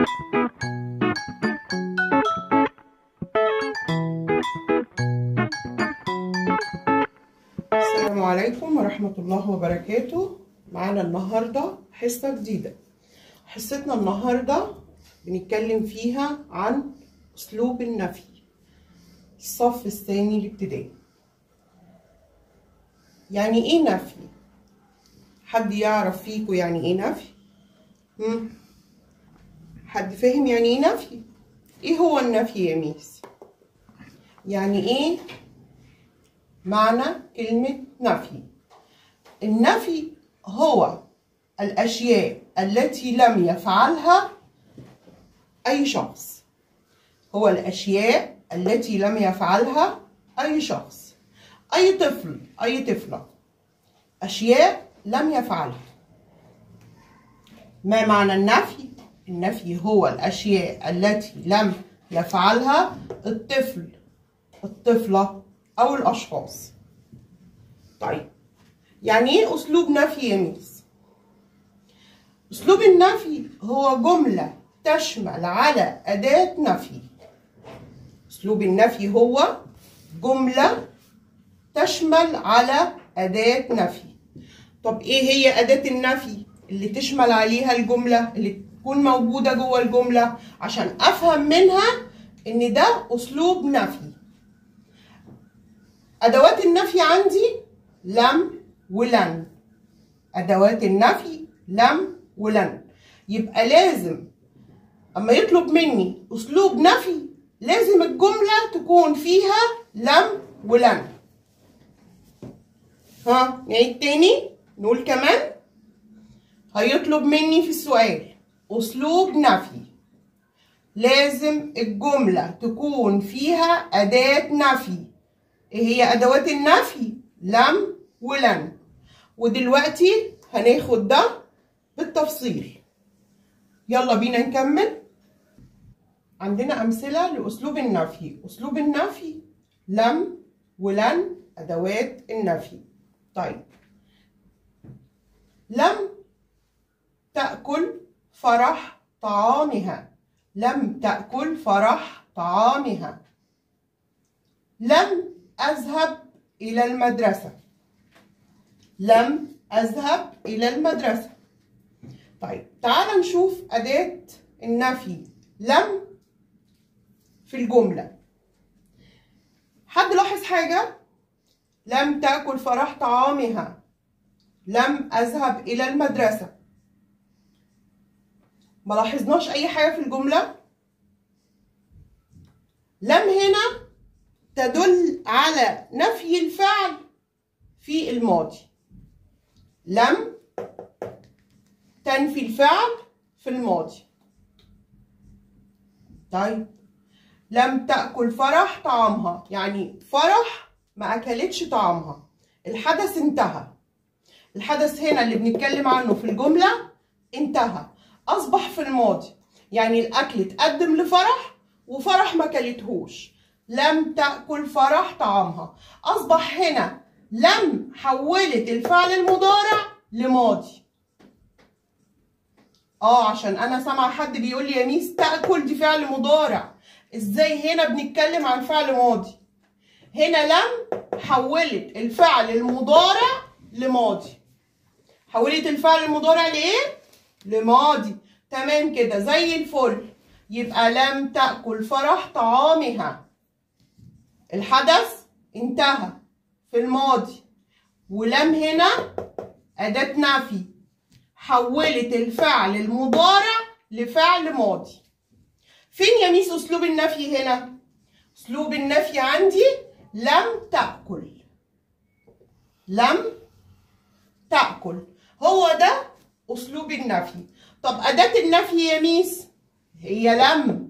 السلام عليكم ورحمة الله وبركاته معانا النهاردة حصة جديدة حصتنا النهاردة بنتكلم فيها عن أسلوب النفي الصف الثاني الابتدائي يعني ايه نفي حد يعرف فيكم يعني ايه نفي مم. حد فاهم يعني ايه نفي ايه هو النفي يا ميس يعني ايه معنى كلمة نفي النفي هو الأشياء التي لم يفعلها أي شخص هو الأشياء التي لم يفعلها أي شخص أي طفل أي طفلة أشياء لم يفعلها ما معنى النفي؟ النفي هو الأشياء التي لم يفعلها الطفل الطفلة أو الأشخاص طيب يعني إيه أسلوب نفي يا ميس؟ أسلوب النفي هو جملة تشمل على أداة نفي أسلوب النفي هو جملة تشمل على أداة نفي طب إيه هي أداة النفي اللي تشمل عليها الجملة اللي تكون موجودة جوه الجملة عشان أفهم منها إن ده أسلوب نفي أدوات النفي عندي لم ولن أدوات النفي لم ولن يبقى لازم أما يطلب مني أسلوب نفي لازم الجملة تكون فيها لم ولن ها نعيد تاني نقول كمان هيطلب مني في السؤال أسلوب نفي لازم الجملة تكون فيها أداة نفي ايه هي ادوات النفي لم ولن ودلوقتي هناخد ده بالتفصيل يلا بينا نكمل عندنا امثله لاسلوب النفي اسلوب النفي لم ولن ادوات النفي طيب لم تاكل فرح طعامها لم تاكل فرح طعامها لم أذهب إلى المدرسة لم أذهب إلى المدرسة طيب تعال نشوف أداة النفي لم في الجملة حد لاحظ حاجة لم تأكل فرح طعامها لم أذهب إلى المدرسة ما لاحظناش أي حاجة في الجملة لم هنا تدل على نفي الفعل في الماضي لم تنفي الفعل في الماضي طيب لم تأكل فرح طعامها يعني فرح ما أكلتش طعامها الحدث انتهى الحدث هنا اللي بنتكلم عنه في الجملة انتهى أصبح في الماضي يعني الأكل اتقدم لفرح وفرح ما كلتهوش لم تأكل فرح طعامها أصبح هنا لم حولت الفعل المضارع لماضي اه عشان انا سامعه حد بيقول لي يا ميس تاكل دي فعل مضارع ازاي هنا بنتكلم عن فعل ماضي هنا لم حولت الفعل المضارع لماضي حولت الفعل المضارع لايه لماضي تمام كده زي الفل يبقى لم تاكل فرح طعامها الحدث انتهى في الماضي ولم هنا أداة نفي حولت الفعل المضارع لفعل ماضي فين يا ميس أسلوب النفي هنا؟ أسلوب النفي عندي لم تأكل لم تأكل هو ده أسلوب النفي طب أداة النفي يا ميس هي لم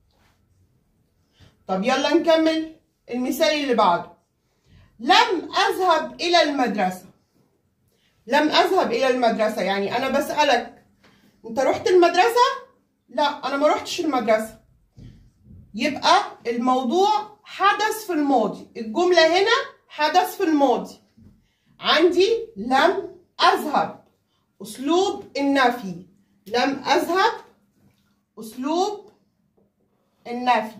طب يلا نكمل المثال اللي بعده لم أذهب إلى المدرسة لم أذهب إلى المدرسة يعني أنا بسألك أنت رحت المدرسة؟ لا أنا ما رحتش المدرسة يبقى الموضوع حدث في الماضي الجملة هنا حدث في الماضي عندي لم أذهب أسلوب النفي لم أذهب اسلوب النفي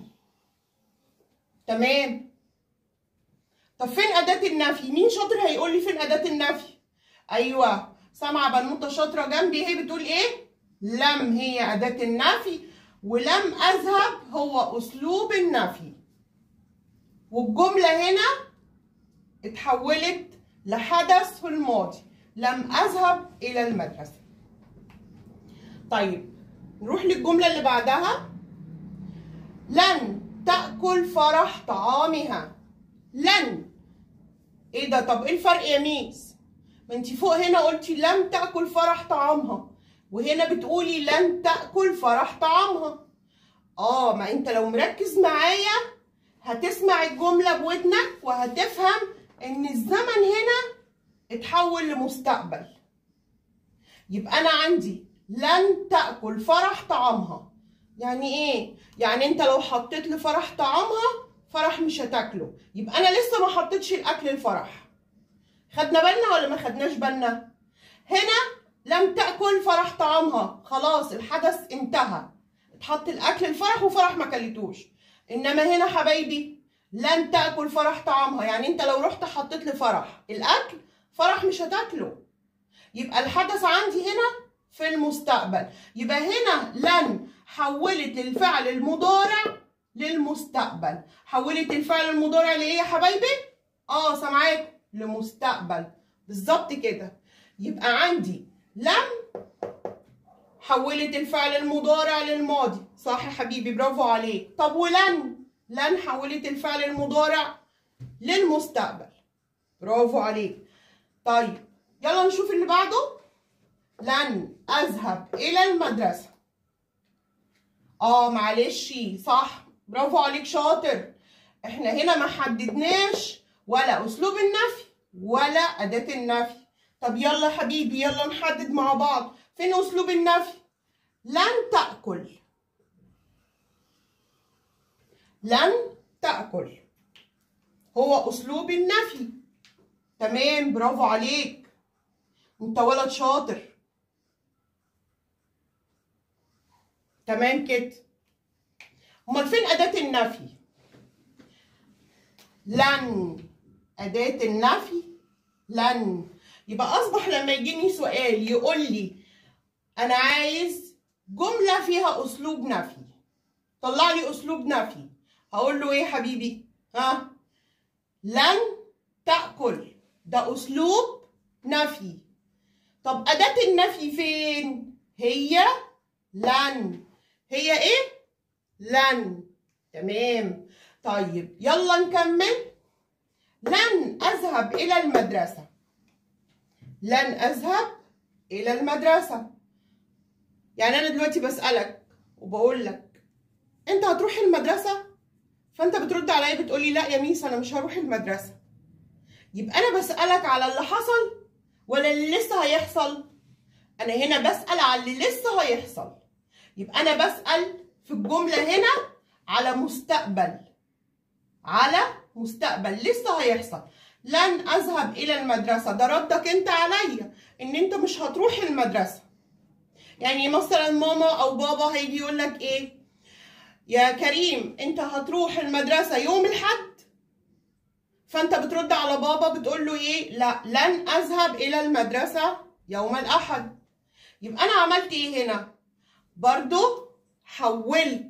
تمام طب فين اداه النفي مين شاطر هيقول لي فين اداه النفي ايوه سامعه بنوته شاطره جنبي هي بتقول ايه لم هي اداه النفي ولم اذهب هو اسلوب النفي والجمله هنا اتحولت لحدث في الماضي لم اذهب الى المدرسه طيب نروح للجمله اللي بعدها لن تاكل فرح طعامها لن ايه ده طب ايه الفرق يا ميس ما انت فوق هنا قلتي لم تاكل فرح طعامها وهنا بتقولي لن تاكل فرح طعامها اه ما انت لو مركز معايا هتسمع الجمله بودنك وهتفهم ان الزمن هنا اتحول لمستقبل يبقى انا عندي لن تاكل فرح طعامها يعني ايه يعني انت لو حطيت لفرح طعامها فرح مش هتاكله يبقى انا لسه ما حطيتش الاكل الفرح خدنا بالنا ولا ما خدناش بالنا هنا لم تاكل فرح طعامها خلاص الحدث انتهى اتحط الاكل الفرح وفرح ما كلتوش انما هنا حبايبي لن تاكل فرح طعامها يعني انت لو رحت حطيت لفرح الاكل فرح مش هتاكله يبقى الحدث عندي هنا في المستقبل يبقى هنا لن حولت الفعل المضارع للمستقبل حولت الفعل المضارع لايه يا حبايبي اه سامعاكم لمستقبل بالظبط كده يبقى عندي لم حولت الفعل المضارع للماضي صح يا حبيبي برافو عليك طب ولن لن حولت الفعل المضارع للمستقبل برافو عليك طيب يلا نشوف اللي بعده لن اذهب الى المدرسه اه معلش صح برافو عليك شاطر احنا هنا ما حددناش ولا اسلوب النفي ولا اداه النفي طب يلا حبيبي يلا نحدد مع بعض فين اسلوب النفي لن تاكل لن تاكل هو اسلوب النفي تمام برافو عليك انت ولد شاطر تمام كده امال فين اداه النفي لن اداه النفي لن يبقى اصبح لما يجيني سؤال يقول لي انا عايز جمله فيها اسلوب نفي طلع لي اسلوب نفي هقول له ايه يا حبيبي ها لن تاكل ده اسلوب نفي طب اداه النفي فين هي لن هي ايه لن تمام طيب يلا نكمل لن اذهب الى المدرسه لن اذهب الى المدرسه يعني انا دلوقتي بسالك وبقول لك انت هتروح المدرسه فانت بترد عليا بتقولي لا يا ميس انا مش هروح المدرسه يبقى انا بسالك على اللي حصل ولا اللي لسه هيحصل انا هنا بسال على اللي لسه هيحصل يبقى انا بسال في الجمله هنا على مستقبل على مستقبل لسه هيحصل لن اذهب الى المدرسه ده ردك انت عليا ان انت مش هتروح المدرسه يعني مثلا ماما او بابا هيجي يقول لك ايه يا كريم انت هتروح المدرسه يوم الاحد فانت بترد على بابا بتقول له ايه لا لن اذهب الى المدرسه يوم الاحد يبقى انا عملت ايه هنا برضو حولت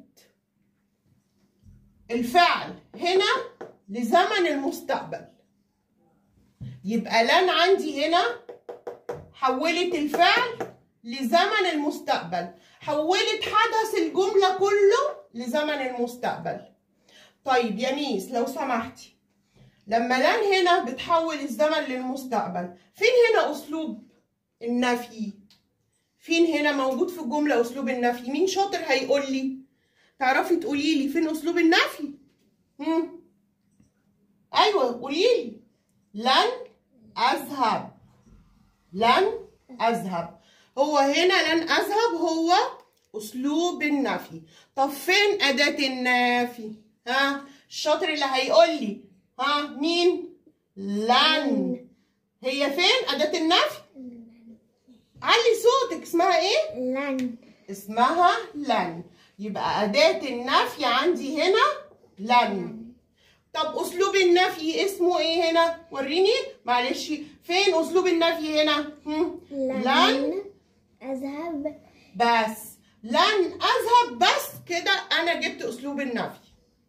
الفعل هنا لزمن المستقبل يبقى لن عندي هنا حولت الفعل لزمن المستقبل حولت حدث الجملة كله لزمن المستقبل طيب يا ميس لو سمحتي لما لن هنا بتحول الزمن للمستقبل فين هنا أسلوب النفي فين هنا موجود في الجملة أسلوب النفي مين شاطر هيقول لي تعرفي تقولي لي فين أسلوب النفي هم؟ أيوة قولي لي لن أذهب لن أذهب هو هنا لن أذهب هو أسلوب النفي طب فين أداة النفي ها الشاطر اللي هيقول لي ها مين لن هي فين أداة النفي علي صوتك اسمها ايه لن اسمها لن يبقى أداة النفي عندي هنا لن طب أسلوب النفي اسمه إيه هنا؟ وريني معلش فين أسلوب النفي هنا؟ هم؟ لن أذهب بس لن أذهب بس كده أنا جبت أسلوب النفي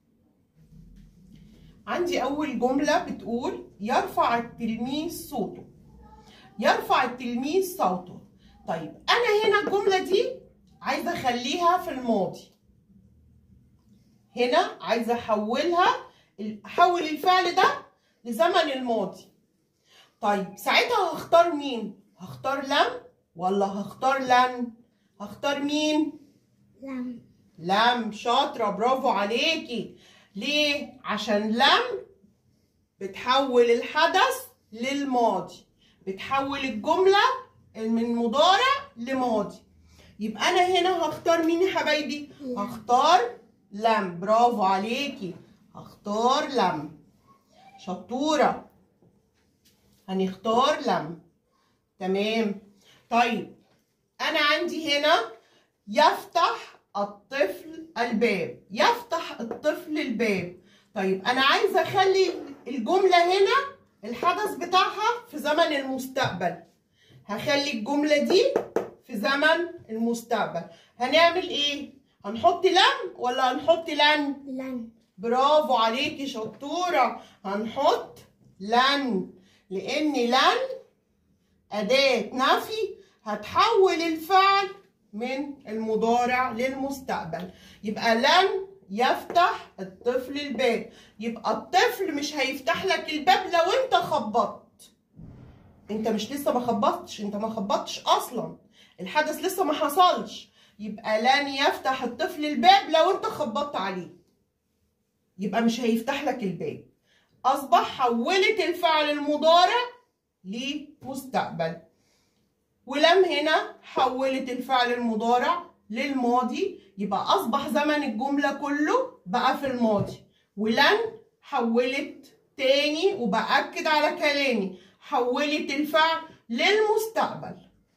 عندي أول جملة بتقول يرفع التلميذ صوته يرفع التلميذ صوته طيب أنا هنا الجملة دي عايزة أخليها في الماضي هنا عايزة أحولها أحول الفعل ده لزمن الماضي طيب ساعتها هختار مين؟ هختار لم ولا هختار لن؟ هختار مين؟ لم لم شاطرة برافو عليكي ليه؟ عشان لم بتحول الحدث للماضي بتحول الجملة من مضارع لماضي يبقى أنا هنا هختار مين يا حبايبي؟ لم. هختار لم برافو عليكي هختار لم شطورة هنختار لم تمام طيب أنا عندي هنا يفتح الطفل الباب يفتح الطفل الباب طيب انا عايزه اخلي الجمله هنا الحدث بتاعها في زمن المستقبل هخلي الجمله دي في زمن المستقبل هنعمل ايه هنحط لم ولا هنحط لن لن برافو عليكي شطوره هنحط لن لان لن اداه نفي هتحول الفعل من المضارع للمستقبل يبقى لن يفتح الطفل الباب يبقى الطفل مش هيفتح لك الباب لو انت خبطت انت مش لسه ما خبطتش انت ما خبطتش اصلا الحدث لسه ما حصلش يبقى لن يفتح الطفل الباب لو انت خبطت عليه يبقى مش هيفتح لك الباب اصبح حولت الفعل المضارع لمستقبل ولم هنا حولت الفعل المضارع للماضي يبقى أصبح زمن الجملة كله بقى في الماضي ولن حولت تاني وبأكد على كلامي حولت الفعل للمستقبل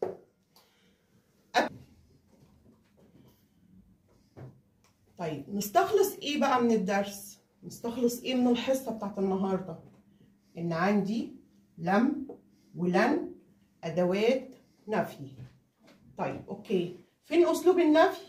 طيب نستخلص ايه بقى من الدرس نستخلص ايه من الحصة بتاعت النهاردة ان عندي لم ولن ادوات نفي طيب اوكي فين اسلوب النفي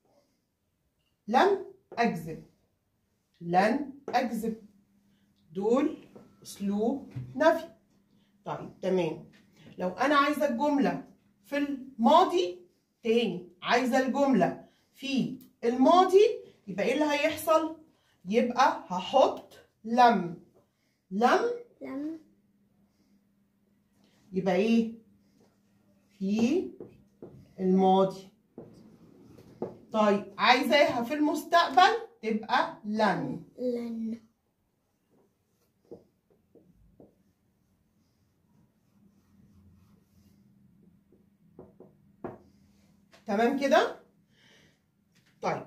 لم اكذب لن اكذب دول اسلوب نفي طيب تمام لو انا عايزه الجمله في الماضي تاني عايزه الجمله في الماضي يبقى ايه اللي هيحصل يبقى هحط لم لم لم يبقى ايه في الماضي طيب عايزاها في المستقبل تبقى لن لن تمام كده طيب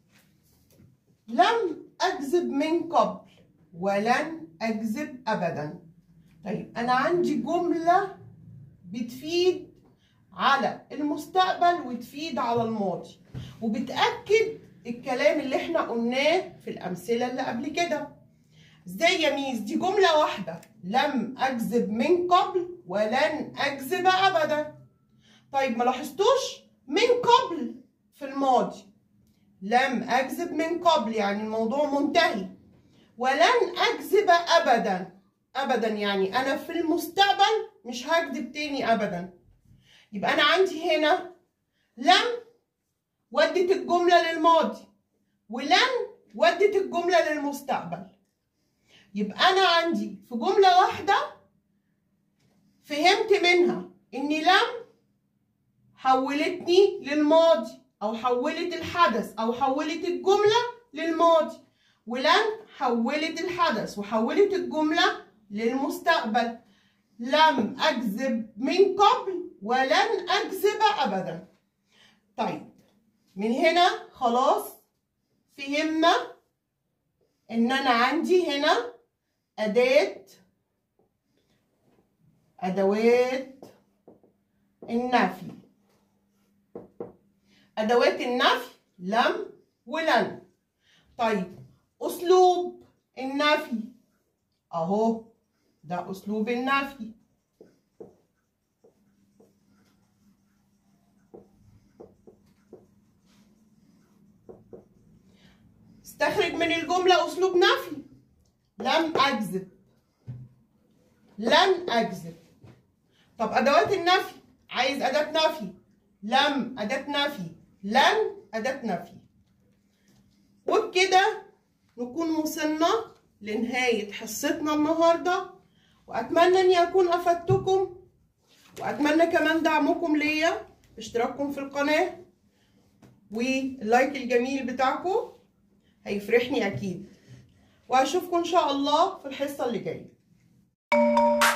لم اكذب من قبل ولن اكذب ابدا طيب انا عندي جمله بتفيد على المستقبل وتفيد على الماضي وبتاكد الكلام اللي احنا قلناه في الامثله اللي قبل كده ازاي يا ميس دي جمله واحده لم اكذب من قبل ولن اكذب ابدا طيب ما لاحظتوش من قبل في الماضي لم اكذب من قبل يعني الموضوع منتهي ولن اكذب ابدا ابدا يعني انا في المستقبل مش هكذب تاني ابدا يبقى انا عندي هنا لم ودت الجمله للماضي ولن ودت الجمله للمستقبل يبقى انا عندي في جمله واحده فهمت منها ان لم حولتني للماضي او حولت الحدث او حولت الجمله للماضي ولن حولت الحدث وحولت الجمله للمستقبل لم اكذب من قبل ولن اكذب ابدا طيب من هنا خلاص فهمنا ان انا عندي هنا اداه ادوات النفي ادوات النفي لم ولن طيب أسلوب النفي أهو ده أسلوب النفي استخرج من الجملة أسلوب نفي لم أكذب لن أكذب طب أدوات النفي عايز أداة نفي لم أداة نفي لن أداة نفي وبكده نكون وصلنا لنهاية حصتنا النهاردة وأتمنى أني أكون أفدتكم وأتمنى كمان دعمكم ليا اشتراككم في القناة واللايك الجميل بتاعكم هيفرحني أكيد وأشوفكم إن شاء الله في الحصة اللي جاية